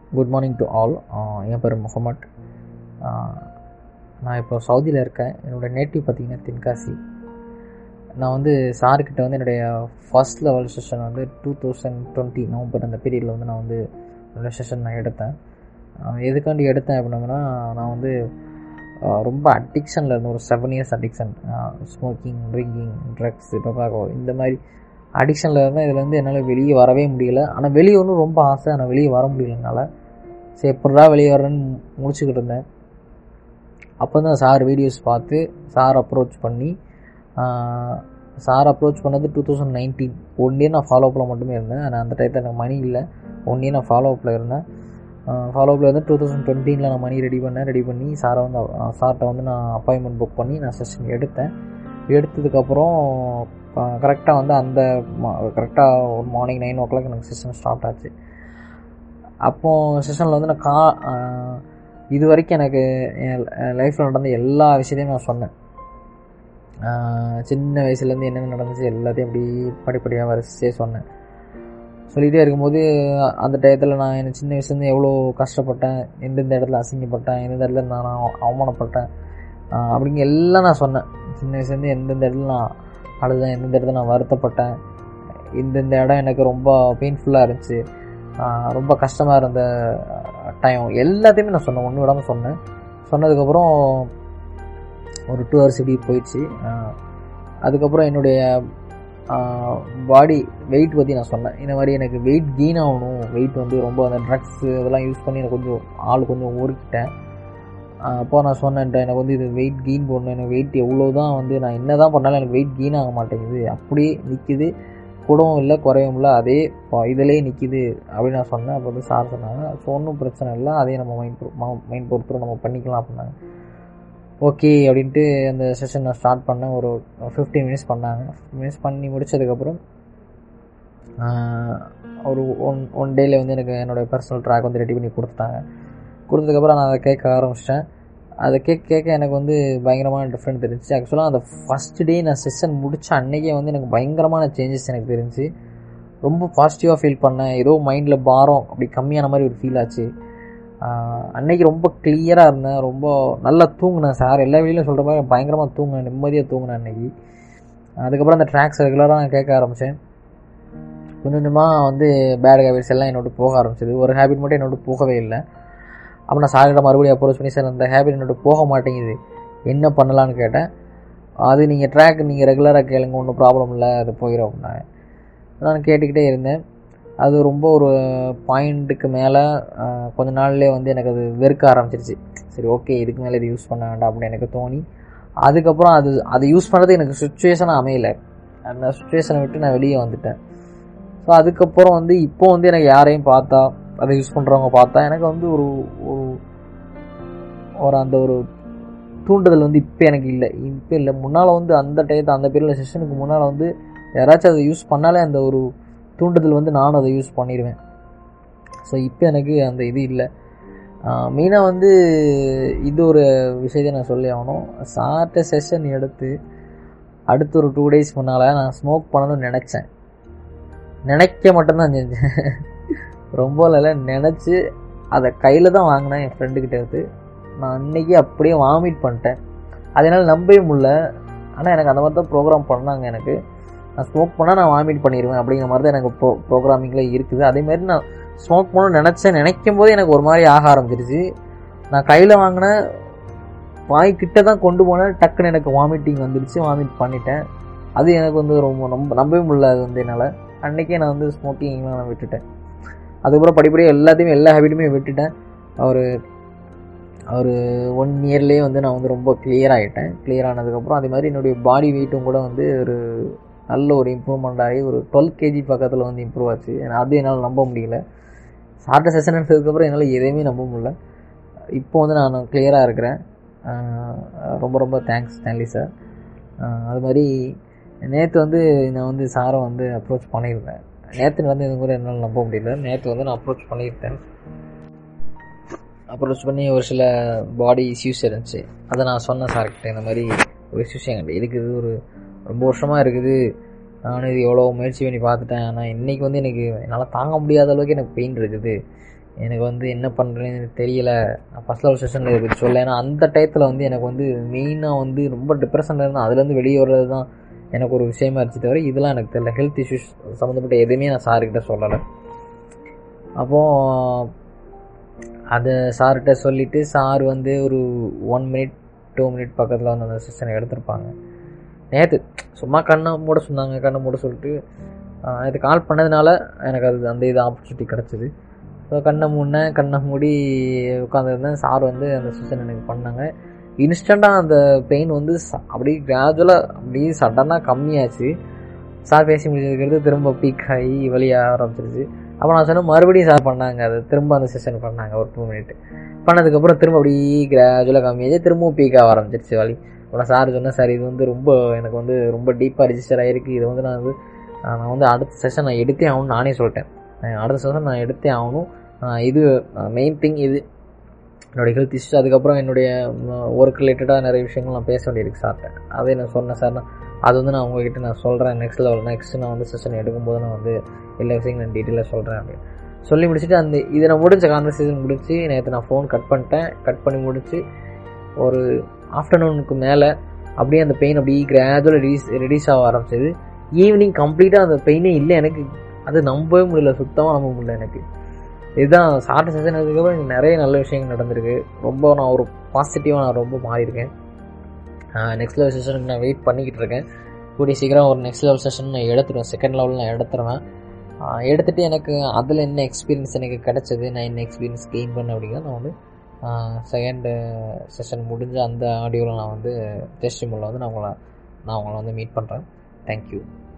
good morning to all என் பேர் முகமட் நான் இப்போ சவுதியில் இருக்கேன் என்னோடய நேட்டிவ் பார்த்திங்கன்னா தென்காசி நான் வந்து சார்கிட்ட வந்து என்னுடைய ஃபர்ஸ்ட் லெவல் செஷன் வந்து டூ தௌசண்ட் டுவெண்ட்டி நவம்பர் அந்த பீரியடில் வந்து நான் வந்து என்னோடய செஷன் நான் எடுத்தேன் அஹ் எதுக்காண்டி எடுத்தேன் அப்படின்னோம்னா நான் வந்து அஹ் ரொம்ப அடிக்ஷனில் இருந்தேன் ஒரு seven years addiction smoking drinking drugs tobacco இந்த மாதிரி அடிக்ஷனில் இருந்தேன் இதில் வந்து என்னால் வெளியே வரவே முடியல ஆனால் வெளியே ஒன்றும் ரொம்ப ஆசை ஆனால் வெளியே வர முடியல என்னால் சரி எப்படா வெளியே வரேன்னு முடிச்சுக்கிட்டு இருந்தேன் அப்போ தான் சார் வீடியோஸ் பார்த்து சார் அப்ரோச் பண்ணி சார் அப்ரோச் பண்ணது two thousand nineteen one year நான் ஃபாலோ அப்பில் மட்டுமே இருந்தேன் ஆனால் அந்த டயத்தில் எனக்கு மணி இல்லை ஒன் இயர் நான் ஃபாலோ அப்பில் இருந்தேன் ஃபாலோ அப்பில் வந்து டூ தௌசண்ட் டுவெண்ட்டீனில் நான் மணி ரெடி பண்ணேன் ரெடி பண்ணி சாரை வந்து சார்கிட்ட வந்து நான் அப்பாயின்மெண்ட் புக் பண்ணி நான் செஷன் எடுத்தேன் எடுத்ததுக்கப்புறம் கரெக்டாக வந்து அந்த கரெக்டாக ஒரு மார்னிங் நைன் ஓ கிளாக் எனக்கு செஷன் ஸ்டார்ட் ஆச்சு அப்போது செஷனில் வந்து நான் கா இது வரைக்கும் எனக்கு என் லைஃப்பில் நடந்த எல்லா விஷயத்தையும் நான் சொன்னேன் சின்ன வயசுலேருந்து என்னென்ன நடந்துச்சு எல்லாத்தையும் அப்படி படிப்படியாக வரிசையே சொன்னேன் சொல்லிகிட்டே இருக்கும்போது அந்த டயத்தில் நான் எனக்கு சின்ன வயசுலேருந்து எவ்வளோ கஷ்டப்பட்டேன் எந்தெந்த இடத்துல அசிங்கப்பட்டேன் எந்தெந்த இடத்துல நான் அவமானப்பட்டேன் அப்படிங்க எல்லாம் நான் சொன்னேன் சின்ன வயசுலேருந்து எந்தெந்த இடத்துல நான் அழுதேன் எந்தெந்த இடத்துல நான் வருத்தப்பட்டேன் இந்தந்த இடம் எனக்கு ரொம்ப பெயின்ஃபுல்லாக இருந்துச்சு ரொம்ப கஷ்டமாக இருந்த டைம் எல்லாத்தையுமே நான் சொன்னேன் ஒன்று விடாமல் சொன்னேன் சொன்னதுக்கப்புறம் ஒரு டூ ஹவர்ஸ் இப்படி போயிடுச்சு அதுக்கப்புறம் என்னுடைய பாடி வெயிட் பற்றி நான் சொன்னேன் இந்த மாதிரி எனக்கு வெயிட் கெயின் ஆகணும் வெயிட் வந்து ரொம்ப அந்த ட்ரக்ஸு இதெல்லாம் யூஸ் பண்ணி எனக்கு கொஞ்சம் ஆள் கொஞ்சம் ஊறிக்கிட்டேன் அப்போ நான் சொன்னேன் எனக்கு வந்து இது வெயிட் கெயின் போடணும் எனக்கு வெயிட் எவ்வளோ தான் வந்து நான் என்ன தான் பண்ணாலும் எனக்கு வெயிட் கெயின் ஆக மாட்டேங்குது அப்படியே நிற்கிது கூடவும் இல்லை குறையவும் இல்லை அதே இதிலே நிற்கிது அப்படின்னு நான் சொன்னேன் அப்போ வந்து சார் சொன்னாங்க ஸோ ஒன்றும் பிரச்சனை இல்லை அதே நம்ம மைண்ட் மைண்ட் பொறுத்து நம்ம பண்ணிக்கலாம் அப்படின்னாங்க ஓகே அப்படின்ட்டு அந்த செஷன் நான் ஸ்டார்ட் பண்ணேன் ஒரு ஃபிஃப்டீன் மினிட்ஸ் பண்ணாங்க மினிட்ஸ் பண்ணி முடிச்சதுக்கப்புறம் ஒரு ஒன் ஒன் டேயில் வந்து எனக்கு என்னோடய பர்சனல் ட்ராக் வந்து ரெடி பண்ணி கொடுத்துட்டாங்க கொடுத்ததுக்கப்புறம் நான் அதை கேட்க ஆரம்பிச்சிட்டேன் அதை கேட்க கேட்க எனக்கு வந்து பயங்கரமான டிஃப்ரெண்ட் தெரிஞ்சு ஆக்சுவலாக அந்த ஃபஸ்ட் டே நான் செஷன் முடித்த அன்னைக்கே வந்து எனக்கு பயங்கரமான சேஞ்சஸ் எனக்கு தெரிஞ்சு ரொம்ப பாசிட்டிவாக ஃபீல் பண்ணேன் ஏதோ மைண்டில் பாரம் அப்படி கம்மியான மாதிரி ஒரு ஃபீல் ஆச்சு அன்னைக்கு ரொம்ப கிளியராக இருந்தேன் ரொம்ப நல்லா தூங்கினேன் சார் எல்லா வெளியிலும் சொல்கிற மாதிரி பயங்கரமாக தூங்கினேன் நிம்மதியாக தூங்கினேன் அன்னைக்கு அதுக்கப்புறம் அந்த ட்ராக்ஸ் ரெகுலராக நான் கேட்க ஆரம்பித்தேன் கொஞ்சம் கொஞ்சமாக வந்து பேட் ஹேபிட்ஸ் எல்லாம் என்னோட போக ஆரம்பிச்சது ஒரு ஹேபிட் மட்டும் என்னோட போகவே இல்லை அப்போ நான் சார்கிட்ட மறுபடியும் அப்ரோச் பண்ணி சார் அந்த ஹேபிட் என்னோட போக மாட்டேங்குது என்ன பண்ணலான்னு கேட்டேன் அது நீங்கள் ட்ராக் நீங்கள் ரெகுலராக கேளுங்க ஒன்றும் ப்ராப்ளம் இல்லை அது போயிடும் அப்படின்னாங்க நான் கேட்டுக்கிட்டே இருந்தேன் அது ரொம்ப ஒரு பாயிண்ட்டுக்கு மேலே கொஞ்ச நாள்லேயே வந்து எனக்கு அது வெறுக்க ஆரம்பிச்சிருச்சு சரி ஓகே இதுக்கு மேலே இது யூஸ் பண்ண வேண்டாம் அப்படின்னு எனக்கு தோணி அதுக்கப்புறம் அது அதை யூஸ் பண்ணுறது எனக்கு சுச்சுவேஷனாக அமையலை அந்த சுச்சுவேஷனை விட்டு நான் வெளியே வந்துட்டேன் ஸோ அதுக்கப்புறம் வந்து இப்போ வந்து எனக்கு யாரையும் பார்த்தா அதை யூஸ் பண்ணுறவங்க பார்த்தா எனக்கு வந்து ஒரு ஒரு ஒரு அந்த ஒரு தூண்டுதல் வந்து இப்போ எனக்கு இல்லை இப்போ இல்லை முன்னால் வந்து அந்த டயத்தை அந்த பீரியட் செஷனுக்கு முன்னால் வந்து யாராச்சும் அதை யூஸ் பண்ணாலே அந்த ஒரு தூண்டுதல் வந்து நானும் அதை யூஸ் பண்ணிடுவேன் ஸோ இப்போ எனக்கு அந்த இது இல்லை மெயினாக வந்து இது ஒரு விஷயத்தை நான் சொல்லி ஆகணும் சார்ட்ட செஷன் எடுத்து அடுத்த ஒரு டூ டேஸ் முன்னால் நான் ஸ்மோக் பண்ணணும்னு நினச்சேன் நினைக்க மட்டும்தான் செஞ்சேன் ரொம்ப இல்லை நினச்சி அதை கையில் தான் வாங்கினேன் என் ஃப்ரெண்டுக்கிட்ட இருந்து நான் அன்றைக்கி அப்படியே வாமிட் பண்ணிட்டேன் அதனால் நம்பவே முடில ஆனால் எனக்கு அந்த மாதிரி தான் ப்ரோக்ராம் பண்ணாங்க எனக்கு நான் ஸ்மோக் பண்ணால் நான் வாமிட் பண்ணிடுவேன் அப்படிங்கிற மாதிரி தான் எனக்கு ப்ரோ ப்ரோக்ராமிங்கில் இருக்குது அதேமாதிரி நான் ஸ்மோக் பண்ணணும்னு நினச்சேன் நினைக்கும் போதே எனக்கு ஒரு மாதிரி ஆக ஆரம்பிச்சிருச்சு நான் கையில் வாங்கினேன் வாய்க்கிட்ட தான் கொண்டு போனேன் டக்குன்னு எனக்கு வாமிட்டிங் வந்துடுச்சு வாமிட் பண்ணிட்டேன் அது எனக்கு வந்து ரொம்ப ரொம்ப நம்பவே முடியல அது வந்து என்னால் அன்றைக்கே நான் வந்து ஸ்மோக்கிங்லாம் நான் விட்டுட்டேன் அதுக்கப்புறம் படிப்படியாக எல்லாத்தையுமே எல்லா ஹேபிட்டுமே விட்டுட்டேன் ஒரு ஒரு ஒன் இயர்லேயே வந்து நான் வந்து ரொம்ப கிளியர் ஆகிட்டேன் கிளியர் ஆனதுக்கப்புறம் அதே மாதிரி என்னுடைய பாடி வெயிட்டும் கூட வந்து ஒரு நல்ல ஒரு இம்ப்ரூவ்மெண்ட் ஆகி ஒரு டுவெல் கேஜி பக்கத்தில் வந்து இம்ப்ரூவ் ஆச்சு அது என்னால் நம்ப முடியல சார்ட்ட செஷன் எடுத்ததுக்கப்புறம் என்னால் எதையுமே நம்ப முடியல இப்போ வந்து நான் கிளியராக இருக்கிறேன் ரொம்ப ரொம்ப தேங்க்ஸ் ஸ்டான்லி சார் அது மாதிரி நேற்று வந்து நான் வந்து சாரை வந்து அப்ரோச் பண்ணியிருந்தேன் நேற்று நடந்து இது கூட என்னால் நம்ப முடியல நேற்று வந்து நான் அப்ரோச் பண்ணியிருந்தேன் அப்ரோச் பண்ணி ஒரு சில பாடி இஷ்யூஸ் இருந்துச்சு அதை நான் சொன்னேன் சார்கிட்ட இந்த மாதிரி ஒரு இஷ்யூஸ் என்கிட்ட இருக்குது ஒரு ரொம்ப வருஷமாக இருக்குது நானும் இது எவ்வளோ முயற்சி பண்ணி பார்த்துட்டேன் ஆனால் இன்றைக்கி வந்து எனக்கு என்னால் தாங்க முடியாத அளவுக்கு எனக்கு பெயின் இருக்குது எனக்கு வந்து என்ன பண்ணுறேன்னு எனக்கு தெரியல நான் ஃபஸ்ட் லெவல் செஷனில் இதை பற்றி சொல்ல ஏன்னா அந்த டயத்தில் வந்து எனக்கு வந்து மெயினாக வந்து ரொம்ப டிப்ரெஷனில் இருந்தேன் அதுலேருந்து வெளியே வர்றது தான் எனக்கு ஒரு விஷயமா இருந்துச்சு தவிர இதெல்லாம் எனக்கு தெரியல ஹெல்த் இஷ்யூஸ் சம்மந்தப்பட்ட எதுவுமே நான் சார்கிட்ட சொல்லலை அப்போது அதை சார்கிட்ட சொல்லிவிட்டு சார் வந்து ஒரு ஒன் மினிட் டூ மினிட் பக்கத்தில் வந்து அந்த செஷனை எடுத்திருப்பாங்க நேற்று சும்மா கண்ணை மூட சொன்னாங்க கண்ணை மூட சொல்லிட்டு நேற்று கால் பண்ணதுனால எனக்கு அது அந்த இது ஆப்பர்ச்சுனிட்டி கிடச்சிது ஸோ கண்ணை மூடினேன் கண்ணை மூடி உட்காந்துருந்தேன் சார் வந்து அந்த செஷன் எனக்கு பண்ணாங்க இன்ஸ்டண்ட்டாக அந்த பெயின் வந்து அப்படியே கிராஜுவலாக அப்படியே சடனாக கம்மியாச்சு சார் பேசி முடிச்சதுக்கு திரும்ப பீக் ஆகி வழியாக ஆரம்பிச்சிருச்சு அப்போ நான் சொன்னேன் மறுபடியும் சார் பண்ணாங்க அது திரும்ப அந்த செஷன் பண்ணாங்க ஒரு டூ மினிட் பண்ணதுக்கப்புறம் திரும்ப அப்படியே கிராஜுவலாக கம்மியாச்சு திரும்பவும் பீக் ஆக ஆரம்பிச்சிருச்சு வழி அப்புறம் சார் சொன்னேன் சார் இது வந்து ரொம்ப எனக்கு வந்து ரொம்ப டீப்பாக ரிஜிஸ்டர் ஆகிருக்கு இது வந்து நான் வந்து நான் வந்து அடுத்த செஷன் நான் எடுத்தே ஆகணும்னு நானே சொல்லிட்டேன் அடுத்த செஷன் நான் எடுத்தே ஆகணும் இது மெயின் திங் இது என்னுடைய ஹெல்த் இஷ்யூ அதுக்கப்புறம் என்னுடைய ஒர்க் ரிலேட்டடாக நிறைய விஷயங்கள் நான் பேச வேண்டியிருக்கு சார்கிட்ட அதே நான் சொன்னேன் சார் நான் அது வந்து நான் உங்ககிட்ட நான் சொல்கிறேன் நெக்ஸ்ட் லெவல் நெக்ஸ்ட் நான் வந்து செஷன் எடுக்கும்போது நான் வந்து எல்லா விஷயங்களும் நான் டீட்டெயிலாக சொல்கிறேன் அப்படின்னு சொல்லி முடிச்சுட்டு அந்த இதை நான் முடிஞ்ச கான்வர்சேஷன் முடிச்சு நேற்று நான் ஃபோன் கட் பண்ணிட்டேன் கட் பண்ணி முடிச்சு ஒரு ஆஃப்டர்நூனுக்கு மேலே அப்படியே அந்த பெயின் அப்படியே கிராஜுவல் ரிலீஸ் ரிலீஸ் ஆக ஆரம்பிச்சது ஈவினிங் கம்ப்ளீட்டாக அந்த பெயினே இல்லை எனக்கு அது நம்பவே முடியல சுத்தமாக நம்ப முடியல எனக்கு இதுதான் சாப்பிட்ட செஷன் அதுக்கப்புறம் எனக்கு நிறைய நல்ல விஷயங்கள் நடந்திருக்கு ரொம்ப நான் ஒரு பாசிட்டிவாக நான் ரொம்ப மாறியிருக்கேன் நெக்ஸ்ட் லெவல் செஷனுக்கு நான் வெயிட் பண்ணிக்கிட்டு இருக்கேன் கூடிய சீக்கிரம் ஒரு நெக்ஸ்ட் லெவல் செஷன் நான் எடுத்துருவேன் செகண்ட் லெவலில் நான் எடுத்துருவேன் எடுத்துகிட்டு எனக்கு அதில் என்ன எக்ஸ்பீரியன்ஸ் எனக்கு கிடச்சது நான் என்ன எக்ஸ்பீரியன்ஸ் கெயின் பண்ணேன் அப்படின்னா நான் வந்து செகண்டு செஷன் முடிஞ்ச அந்த ஆடியோவில் நான் வந்து டெஸ்ட் வந்து நான் உங்களை நான் உங்களை வந்து மீட் பண்ணுறேன் தேங்க்யூ